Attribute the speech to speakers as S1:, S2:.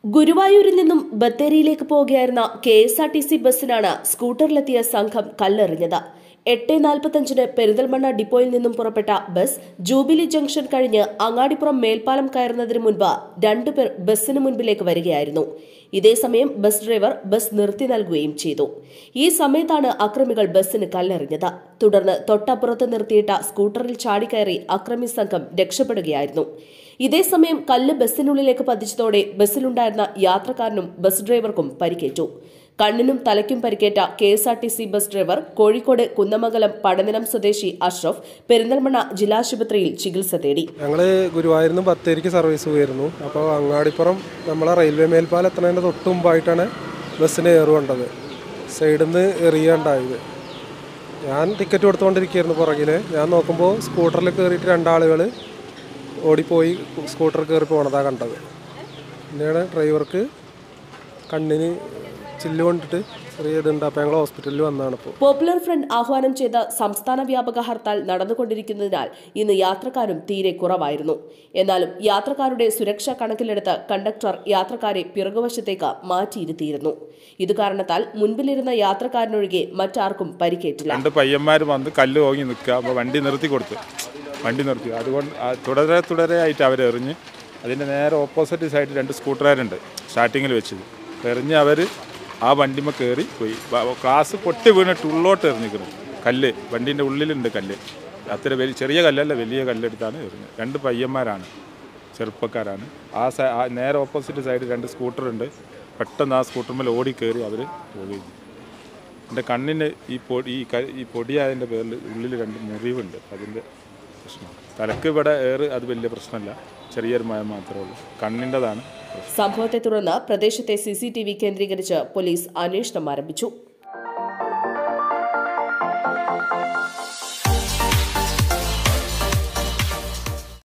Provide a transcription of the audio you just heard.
S1: ഗുരുവായൂരിൽ നിന്നും ബത്തേരിയിലേക്ക് പോകുകയായിരുന്ന K S R T C ബസ്സിനാണ് സ്കൂട്ടറിലെത്തിയ സംഘം കല്ലെറിഞ്ഞത് എട്ട് നാൽപ്പത്തഞ്ചിന് പെരിന്തൽമണ്ണ ഡിപ്പോയിൽ നിന്നും പുറപ്പെട്ട ബസ് ജൂബിലി ജംഗ്ഷൻ കഴിഞ്ഞ് അങ്ങാടിപ്പുറം മേൽപ്പാലം കയറുന്നതിന് മുൻപ് രണ്ടുപേർ ബസ്സിന് മുൻപിലേക്ക് വരികയായിരുന്നു ഇതേസമയം ബസ് ഡ്രൈവർ ബസ് നിർത്തി നൽകുകയും ചെയ്തു ഈ സമയത്താണ് അക്രമികൾ ബസ്സിന് കല്ലെറിഞ്ഞത് തുടർന്ന് തൊട്ടപ്പുറത്ത് നിർത്തിയിട്ട സ്കൂട്ടറിൽ ചാടിക്കയറി അക്രമി സംഘം രക്ഷപ്പെടുകയായിരുന്നു ഇതേസമയം കല്ല് ബസ്സിനുള്ളിലേക്ക് പതിച്ചതോടെ ബസ്സിലുണ്ടായിരുന്ന യാത്രക്കാരനും ബസ് ഡ്രൈവർക്കും പരിക്കേറ്റു കണ്ണിനും തലയ്ക്കും പരിക്കേറ്റ K S R T C bus driver Kozhikode Kunnamangalam Padanilam സ്വദേശി അഷ്റഫ് പെരിന്തൽമണ്ണ ജില്ലാശുപത്രിയിൽ ചികിത്സ തേടി
S2: ഞങ്ങൾ ഗുരുവായൂരിൽ നിന്ന് ബത്തേരിക്ക് സർവീസ് പോയിരുന്നു അപ്പോൾ അങ്ങാടിപ്പുറം നമ്മളെ റെയിൽവേ മേൽപ്പാലം എത്തുന്നതിൻ്റെ തൊട്ട് മുമ്പായിട്ടാണ് ബസ്സിന് ഏറുകൊണ്ടത് സൈഡിൽ നിന്ന് എറിയുകയുണ്ടായത് ഞാൻ ടിക്കറ്റ് കൊടുത്തുകൊണ്ടിരിക്കുകയായിരുന്നു പുറകിൽ ഞാൻ നോക്കുമ്പോൾ സ്കൂട്ടറിൽ കയറിയിട്ട് രണ്ടാളുകൾ ഓടിപ്പോയി സ്കൂട്ടർ കയറി പോണതാണ് കണ്ടത് പിന്നെയാണ് ഡ്രൈവർക്ക് കണ്ണിന് ചില്ല് കൊണ്ടിട്ട് ചെറിയ ഇതുണ്ട് അപ്പോൾ ഞങ്ങൾ ഹോസ്പിറ്റലിൽ വന്നതാണ് ഇപ്പോൾ
S1: പോപ്പുലർ ഫ്രണ്ട് ആഹ്വാനം ചെയ്ത സംസ്ഥാന വ്യാപക ഹർത്താൽ നടന്നുകൊണ്ടിരിക്കുന്നതിനാൽ ഇന്ന് യാത്രക്കാരും തീരെ കുറവായിരുന്നു എന്നാലും യാത്രക്കാരുടെ സുരക്ഷ കണക്കിലെടുത്ത് കണ്ടക്ടർ യാത്രക്കാരെ പിറകുവശത്തേക്ക് മാറ്റിയിരുത്തിയിരുന്നു ഇത് കാരണത്താൽ മുൻപിലിരുന്ന യാത്രക്കാരനൊഴികെ മറ്റാർക്കും പരിക്കേറ്റില്ല
S3: രണ്ട് പയ്യന്മാർ വന്ന് കല്ല് ഓങ്ങി നിൽക്കുക അപ്പോൾ വണ്ടി നിർത്തി കൊടുത്തു വണ്ടി നിർത്തി അതുകൊണ്ട് ആ തുടരെ തുടരെ ആയിട്ട് അവർ എറിഞ്ഞ് അതിൻ്റെ നേരെ ഓപ്പോസിറ്റ് സൈഡിൽ രണ്ട് സ്കൂട്ടറുകാരുണ്ട് സ്റ്റാർട്ടിങ്ങിൽ വെച്ചത് എറിഞ്ഞ് അവർ ആ വണ്ടിമ കയറി പോയി വ- ക്ലാസ് പൊട്ടി വീണിട്ട് ഉള്ളോട്ട് എറിഞ്ഞിരിക്കുന്നു കല്ല് വണ്ടീൻ്റെ ഉള്ളിലുണ്ട് കല്ല് അത്ര വലിയ ചെറിയ കല്ലല്ല വലിയ കല്ലെടുത്താണ് എറിഞ്ഞത് രണ്ട് പയ്യന്മാരാണ് ചെറുപ്പക്കാരാണ് ആ സൈ ആ നേരെ ഓപ്പോസിറ്റ് സൈഡിൽ രണ്ട് സ്കൂട്ടറുണ്ട് പെട്ടെന്ന് ആ സ്കൂട്ടറിന്മേൽ ഓടി കയറി അവർ പോവുകയും ചെയ്തു എൻ്റെ കണ്ണിന് ഈ പൊടി ഈ ക- ഈ പൊടിയായതിൻ്റെ പേരിൽ ഉള്ളിൽ രണ്ട് മുറിവുണ്ട് അതിൻ്റെ പ്രശ്നം തലക്ക് ഇവിടെ ഏറ് അത് വലിയ പ്രശ്നമല്ല ചെറിയൊരു മയം മാത്രമേ ഉള്ളൂ കണ്ണിൻ്റെതാണ്
S1: സംഭവത്തെ തുടർന്ന് പ്രദേശത്തെ സിസിടിവി കേന്ദ്രീകരിച്ച് പോലീസ് അന്വേഷണം ആരംഭിച്ചു